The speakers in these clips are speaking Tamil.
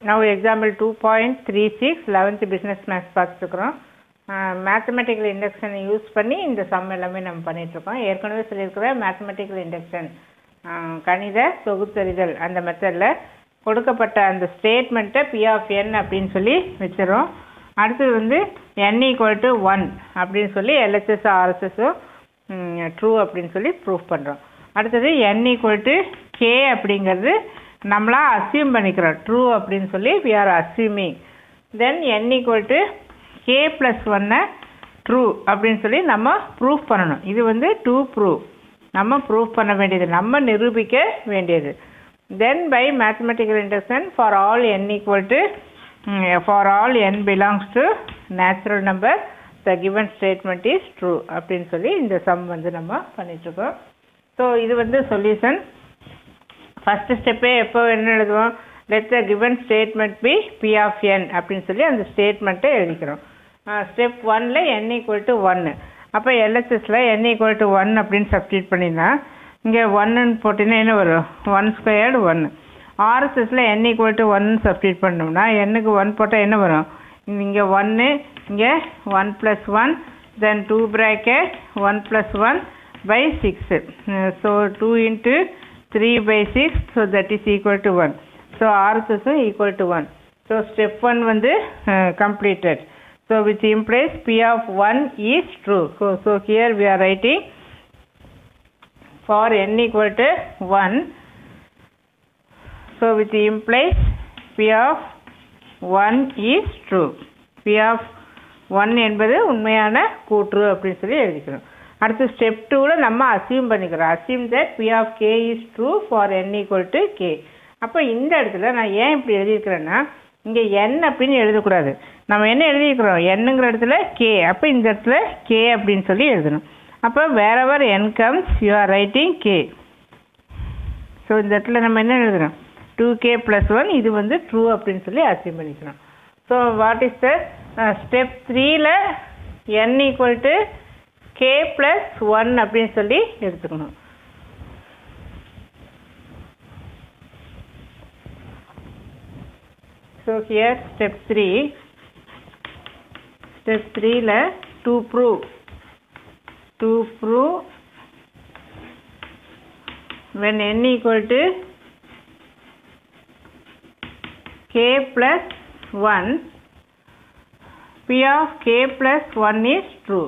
Now example two point three six eleventh business maths பார்த்துருக்குறோம் மேத்தமெட்டிக்கல் இண்டக்ஷனை யூஸ் பண்ணி இந்த சம் எல்லாமே நம்ம பண்ணிகிட்ருக்கோம் ஏற்கனவே சொல்லியிருக்கிற மேத்தமெட்டிக்கல் இண்டக்ஷன் கணித தொகுத்தறிதல் அந்த மெத்தடில் கொடுக்கப்பட்ட அந்த ஸ்டேட்மெண்ட்டை பி ஆஃப் என் அப்படின்னு சொல்லி வச்சிடறோம் அடுத்தது வந்து என் ஈக்குவல் டு ஒன் அப்படின்னு சொல்லி எல்ஹெச்எஸ் ஆர்எஸ்எஸும் ட்ரூ அப்படின்னு சொல்லி ப்ரூஃப் பண்ணுறோம் அடுத்தது என் ஈக்குவல் டு கே அப்படிங்கிறது நம்மளா அசியூம் பண்ணிக்கிறோம் ட்ரூ அப்படின்னு சொல்லி we are assuming then n equal to k plus ஒன்னை ட்ரூ அப்படின்னு சொல்லி நம்ம ப்ரூஃப் பண்ணணும் இது வந்து டூ ப்ரூவ் நம்ம ப்ரூஃப் பண்ண வேண்டியது நம்ம நிரூபிக்க வேண்டியது then by mathematical induction for all n equal to for all n belongs to natural number the given statement is true அப்படின்னு சொல்லி இந்த சம் வந்து நம்ம பண்ணிகிட்ருக்கோம் ஸோ இது வந்து சொல்யூஷன் ஃபஸ்ட்டு ஸ்டெப்பே எப்போ என்ன எழுதுவோம் let the given statement P P of n அப்படின்னு சொல்லி அந்த ஸ்டேட்மெண்ட்டை எழுதிக்கிறோம் ஸ்டெப் ஒனில் என் ஈக்குவல் டு ஒன்று அப்போ எல்ஹெச்எஸில் என் ஈக்குவல் டு ஒன் அப்படின்னு சப்ஸ்டியூட் பண்ணினா இங்கே ஒன்னுன்னு போட்டிங்கன்னா என்ன வரும் ஒன் ஸ்கொயர்டு ஒன்று ஆர்எஸ்எஸில் n equal to one substitute பண்ணோம்னா எண்ணுக்கு ஒன் போட்டால் என்ன வரும் இங்கே ஒன்று இங்கே one plus one then two bracket one plus one by 6. Uh, so 2 into 3 by 6, so that is equal to 1. So RHS is equal to 1. So step 1 வந்து uh, completed. So which implies P of 1 is true. So, so here we are writing for n equal to 1. So which implies P of 1 is true. P of 1 என்பது உண்மையான கூற்று அப்படின்னு சொல்லி எழுதிக்கிறோம் அடுத்து ஸ்டெப் டூவில் நம்ம அசியூம் பண்ணிக்கிறோம் assume that P of k is true for n equal to k அப்போ இந்த இடத்துல நான் ஏன் இப்படி எழுதியிருக்கிறேன்னா இங்கே என் அப்படின்னு எழுதக்கூடாது நம்ம என்ன எழுதியிருக்கிறோம் என்னங்கிற இடத்துல கே அப்போ இந்த இடத்துல கே அப்படின்னு சொல்லி எழுதணும் அப்போ wherever n comes you are writing k so இந்த இடத்துல நம்ம என்ன எழுதுறோம் டூ கே ப்ளஸ் ஒன் இது வந்து ட்ரூ அப்படின்னு சொல்லி அசியூம் பண்ணிக்கிறோம் so what is the step த்ரீயில் n equal to k plus one அப்படின்னு சொல்லி எடுத்துக்கணும் ஸோ ஹியர் ஸ்டெப் த்ரீ ஸ்டெப் த்ரீல to prove to prove when n equal to k plus 1 p of k plus 1 is true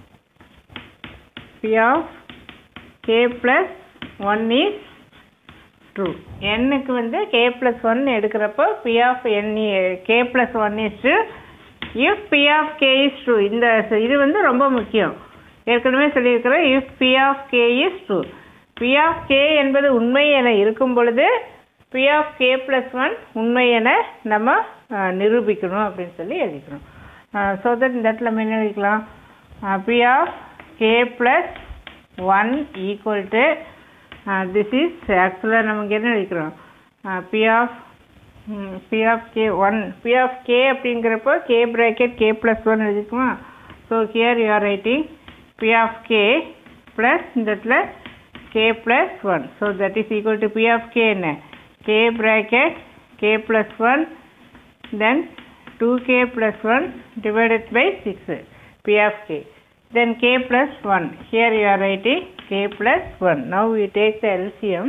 p of k plus 1 is true n-க்கு வந்து k plus 1 எடுக்கிறப்போ p of n k plus 1 is true if p of k is true இந்த இது வந்து ரொம்ப முக்கியம் ஏற்கனவே சொல்லியிருக்கிறோம் if p of k is true p of k என்பது உண்மை என இருக்கும் பொழுது p of k plus 1 உண்மை என நம்ம நிரூபிக்கணும் அப்படின்னு சொல்லி எழுதிக்கிறோம் ஸோ தட் இந்த இடத்துல நம்ம என்ன எழுதிக்கலாம் p of k plus 1 equal to this is ஆக்சுவலாக நமக்கு என்ன எழுதிக்கிறோம் p of p of k 1 p of k அப்படிங்கிறப்போ k bracket k plus 1 எழுதிக்குமா so here you are writing p of k plus இந்த இடத்துல k plus 1 so that is equal to p of k என்ன k bracket k plus 1 then 2k plus 1 divided by 6 p of k then k plus 1 here you are writing k plus 1 now we take the LCM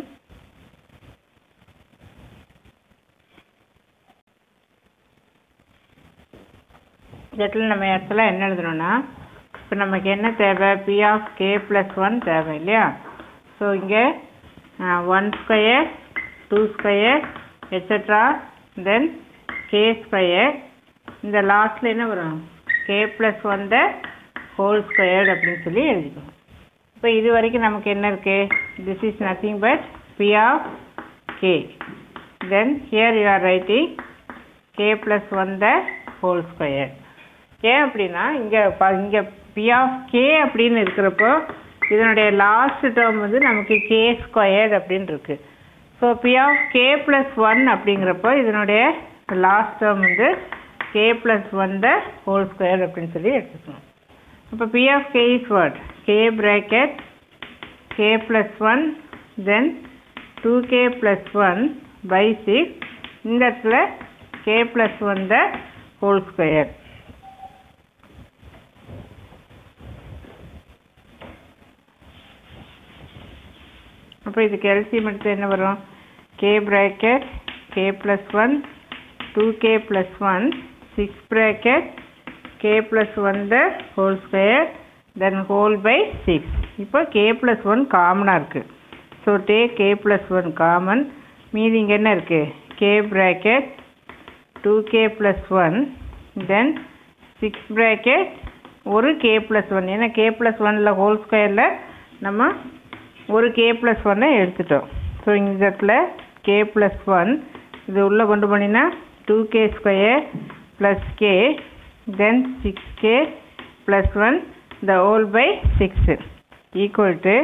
இதில் நம்ம இடத்துல என்ன எழுதணும்னா இப்போ நமக்கு என்ன தேவை p of k plus 1 தேவை இல்லையா ஸோ இங்கே one square two square etcetera then k square இந்த லாஸ்ட்டில் என்ன வரும் k plus one the whole squared அப்படின்னு சொல்லி எழுதிக்கணும் இப்போ இது வரைக்கும் நமக்கு என்ன இருக்கு this is nothing but p of k then here you are writing k plus one the whole square ஏன் அப்படின்னா இங்கே இங்கே பி ஆஃப் கே அப்படின்னு இருக்கிறப்போ இதனுடைய லாஸ்ட் டேர்ம் வந்து நமக்கு கே ஸ்கொயர்ட் அப்படின்னு இருக்கு so p of k plus one அப்படிங்கிறப்போ இதனுடைய லாஸ்ட் டேர்ம் வந்து k plus one the whole square அப்படின்னு சொல்லி எடுத்துக்கணும் அப்போ p of k is what k bracket k plus one then two k plus one by six இந்த இடத்துல k plus one the whole square அப்போ இதுக்கு எல்சிஎம் எடுத்து என்ன வரும் k bracket k plus one two k plus one six bracket k plus one the whole square then whole by six இப்போ கே ப்ளஸ் ஒன் காமனாக இருக்குது so take k plus one common மீதி இங்கே என்ன இருக்குது k bracket two k plus one then six bracket ஒரு கே ப்ளஸ் ஒன் ஏன்னா கே ப்ளஸ் ஒனில் ஹோல் ஸ்கொயரில் நம்ம ஒரு கே ப்ளஸ் ஒன்னை எடுத்துட்டோம் ஸோ இந்த இடத்துல கே ப்ளஸ் ஒன் இது உள்ளே கொண்டு போனீங்கன்னா two k square plus k then six k plus one the whole by six equal to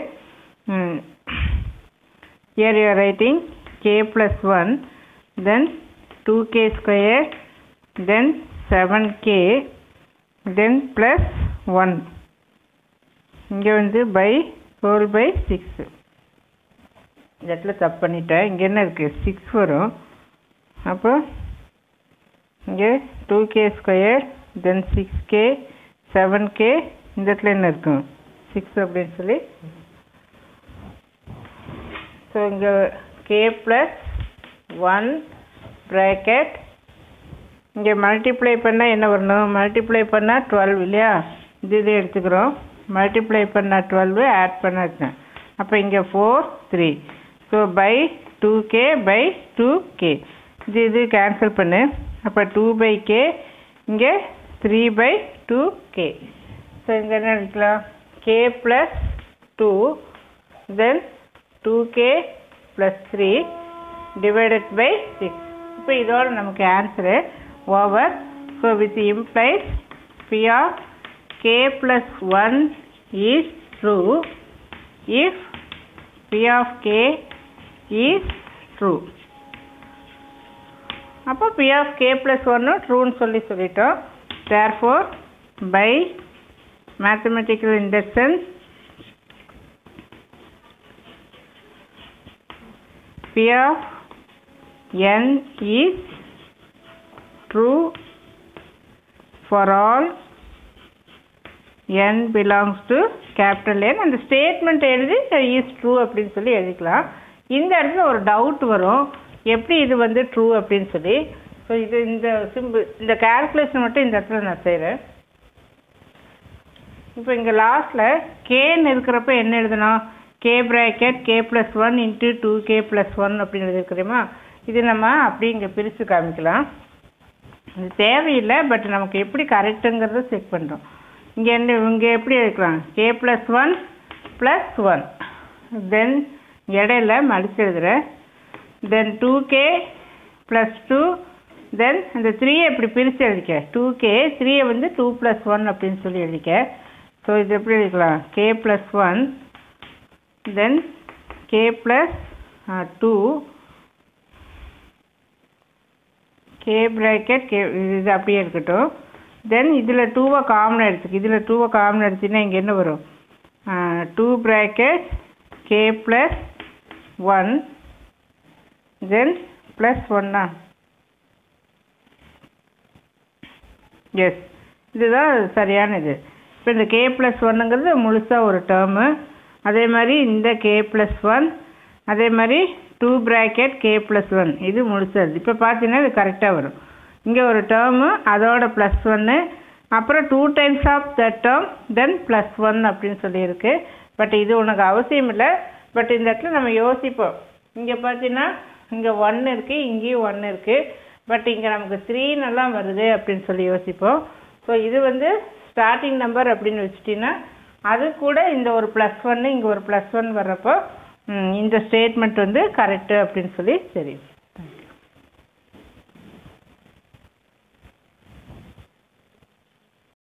here you are writing k plus 1 then 2k square then 7k then plus 1 இங்கே வந்து பை ஹோல் பை சிக்ஸு இந்த இடத்துல தப்பு பண்ணிட்டேன் இங்கே என்ன இருக்குது சிக்ஸ் வரும் அப்போ இங்கே two k square then six k seven k இந்த இடத்துல என்ன இருக்கும் சிக்ஸ் அப்படின்னு சொல்லி ஸோ இங்கே கே ப்ளஸ் ஒன் ப்ராக்கெட் இங்கே மல்டிப்ளை பண்ணால் என்ன வரணும் மல்டிப்ளை பண்ணால் டுவெல் இல்லையா இது இது எடுத்துக்கிறோம் மல்டிப்ளை பண்ணால் டுவெல்வு ஆட் பண்ண அப்போ இங்கே four three so by two k by two k இது இது கேன்சல் பண்ணு அப்போ டூ பை கே இங்கே three by two k so இங்கே என்ன எடுக்கலாம் k plus two then two k plus three divided by six இப்போ இதோட நமக்கு answer over so with implies p of k plus one is true if p of k is true அப்போ பி ஆஃப் கே ப்ளஸ் ஒன்னு ட்ரூன்னு சொல்லி சொல்லிட்டோம் therefore by mathematical induction P of n is true for all n belongs to capital N அந்த ஸ்டேட்மெண்ட் எழுதி இஸ் ட்ரூ அப்படின்னு சொல்லி எழுதிக்கலாம் இந்த இடத்துல ஒரு டவுட் வரும் எப்படி இது வந்து ட்ரூ அப்படின்னு சொல்லி ஸோ இது இந்த சிம்பிள் இந்த கால்குலேஷன் மட்டும் இந்த இடத்துல நான் செய்கிறேன் இப்போ இங்கே லாஸ்ட்டில் கேன்னு இருக்கிறப்ப என்ன எழுதணும் k bracket k plus one into two k plus one அப்படின்னு எழுதிருக்கிறோமா இது நம்ம அப்படி இங்கே பிரித்து காமிக்கலாம் இது தேவையில்லை பட் நமக்கு எப்படி கரெக்டுங்கிறத செக் பண்ணுறோம் இங்கே என்ன இங்கே எப்படி எழுதிக்கலாம் k plus one plus one then இடையில மடிச்சு எழுதுகிறேன் then two k plus two then இந்த த்ரீயை இப்படி பிரித்து எழுதிக்க டூ கே த்ரீயை வந்து டூ ப்ளஸ் ஒன் அப்படின்னு சொல்லி எழுதிக்க ஸோ இது எப்படி எழுதிக்கலாம் k plus one then k plus uh, 2 k bracket k இது அப்படியே இருக்கட்டும் தென் இதில் டூவை காமன் எடுத்துக்கு இதில் டூவை காமன் எடுத்தீங்கன்னா இங்கே என்ன வரும் two bracket k plus one then plus ஒன்னா எஸ் இதுதான் சரியான இது இப்போ இந்த கே ப்ளஸ் ஒன்னுங்கிறது முழுசாக ஒரு டேர்மு அதே மாதிரி இந்த கே ப்ளஸ் ஒன் அதே மாதிரி two bracket k plus one இது முழுசது இப்போ பார்த்தீங்கன்னா இது கரெக்டாக வரும் இங்கே ஒரு டேர்மு அதோட ப்ளஸ் ஒன்று அப்புறம் two times of the term then plus one அப்படின்னு சொல்லியிருக்கு பட் இது உனக்கு அவசியம் இல்லை பட் இந்த இடத்துல நம்ம யோசிப்போம் இங்கே பார்த்தீங்கன்னா இங்கே ஒன்று இருக்குது இங்கேயும் ஒன்று இருக்குது பட் இங்கே நமக்கு த்ரீன்னெல்லாம் வருது அப்படின்னு சொல்லி யோசிப்போம் ஸோ இது வந்து ஸ்டார்டிங் நம்பர் அப்படின்னு வச்சுட்டிங்கன்னா அது கூட இந்த ஒரு ப்ளஸ் ஒன்று இங்கே ஒரு ப்ளஸ் ஒன் வர்றப்போ இந்த ஸ்டேட்மெண்ட் வந்து கரெக்டு அப்படின்னு சொல்லி தெரியும்